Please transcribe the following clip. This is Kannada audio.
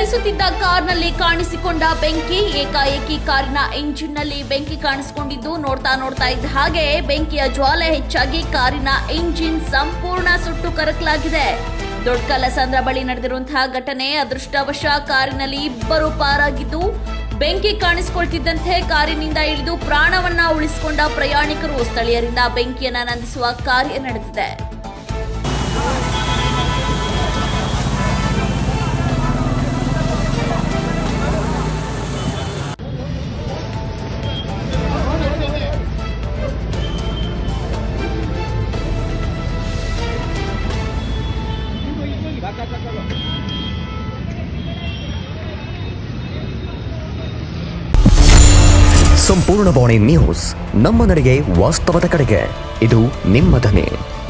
ಚಲಿಸುತ್ತಿದ್ದ ಕಾರ್ನಲ್ಲಿ ಕಾಣಿಸಿಕೊಂಡ ಬೆಂಕಿ ಏಕಾಏಕಿ ಕಾರಿನ ಎಂಜಿನ್ನಲ್ಲಿ ಬೆಂಕಿ ಕಾಣಿಸಿಕೊಂಡಿದ್ದು ನೋಡ್ತಾ ನೋಡ್ತಾ ಇದ್ದ ಹಾಗೆ ಬೆಂಕಿಯ ಜ್ವಾಲೆ ಹೆಚ್ಚಾಗಿ ಕಾರಿನ ಎಂಜಿನ್ ಸಂಪೂರ್ಣ ಸುಟ್ಟು ಕರಕಲಾಗಿದೆ ದೊಡ್ಡ ಕಲಸಂದ್ರ ಬಳಿ ನಡೆದಿರುವಂತಹ ಘಟನೆ ಅದೃಷ್ಟವಶ ಕಾರಿನಲ್ಲಿ ಇಬ್ಬರು ಪಾರಾಗಿದ್ದು ಬೆಂಕಿ ಕಾಣಿಸಿಕೊಳ್ತಿದ್ದಂತೆ ಕಾರಿನಿಂದ ಇಳಿದು ಪ್ರಾಣವನ್ನ ಉಳಿಸಿಕೊಂಡ ಪ್ರಯಾಣಿಕರು ಸ್ಥಳೀಯರಿಂದ ಬೆಂಕಿಯನ್ನ ನಂದಿಸುವ ಕಾರ್ಯ ನಡೆದಿದೆ ಸಂಪೂರ್ಣ ಬಾಣಿ ನ್ಯೂಸ್ ನಮ್ಮ ನಡೆಗೆ ವಾಸ್ತವದ ಕಡೆಗೆ ಇದು ನಿಮ್ಮ ಧ್ವನಿ